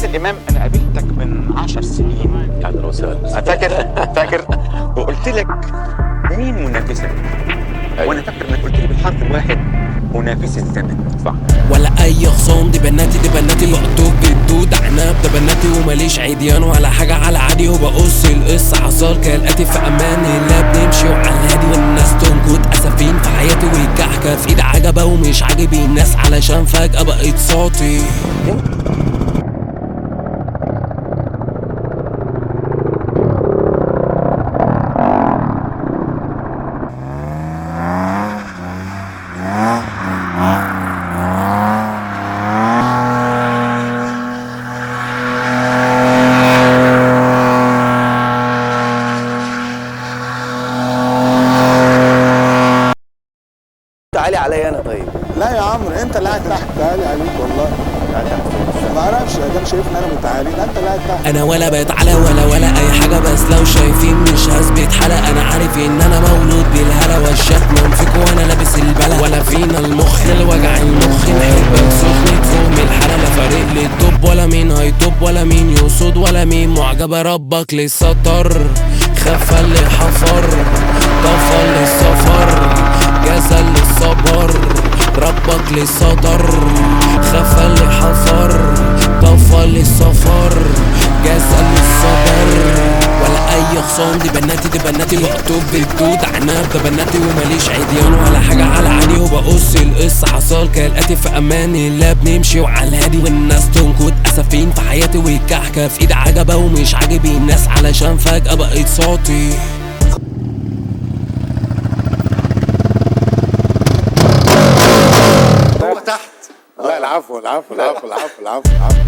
عادل امام انا قابلتك من عشر سنين اهلا وسهلا فاكر فاكر وقلت لك مين منافسك أيوة. وانا فاكر انك قلت لي بالحرف الواحد منافس الزمن صح ولا اي خصام دي بناتي دي بناتي بقطوب بالدود عناب ده بناتي وماليش عيديان ولا حاجة على عادي وبقص القصة حصل كالاتي في امان الله بنمشي وعلى الهادي والناس تنكت اسفين في حياتي والكحكة في ايد عجبة ومش عاجب الناس علشان فجأة بقيت صوتي تعالي عليا انا طيب لا يا عمرو انت اللي قاعد تحت تعالي عليك والله ما اعرفش ده شايفني انا متعالي لا انت اللي قاعد تحت انا ولا بتعلى ولا ولا اي حاجه بس لو شايفين مش هثبت حلقه انا عارف ان انا مولود بالهلا والشتم فيك وانا لابس البلا ولا فينا المخ الوجع المخ نحبك سخن تفهم الحاله لا فارق لي التوب ولا مين هيتوب ولا مين يقصد ولا مين معجبه ربك للسطر خفى اللي حفر طفى اللي السفر جزى اللي الصبر ربك للصدر خفى اللي حفر طفى للسفر جزى للصدر ولا اي خصام دي بناتي دي بناتي مكتوب بالدود عناب ده بناتي وماليش عيديان ولا حاجة على عادي وبقص القصة حصل كالاتي في امان الله بنمشي وعلى الهادي والناس تنكت اسفين في حياتي والكحكة في ايد عجبة ومش عاجب الناس علشان فجأة بقيت صوتي هو تحت لا العفو العفو العفو العفو العفو العفو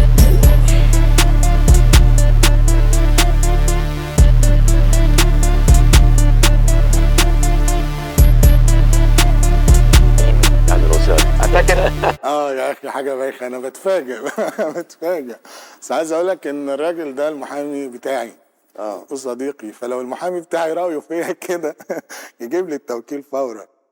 اهلا وسهلا فاكر اه يا اخي حاجه بايخه انا بتفاجئ بتفاجئ بس عايز اقول لك ان الراجل ده المحامي بتاعي اه وصديقي فلو المحامي بتاعي رايه فيا كده يجيب لي التوكيل فورا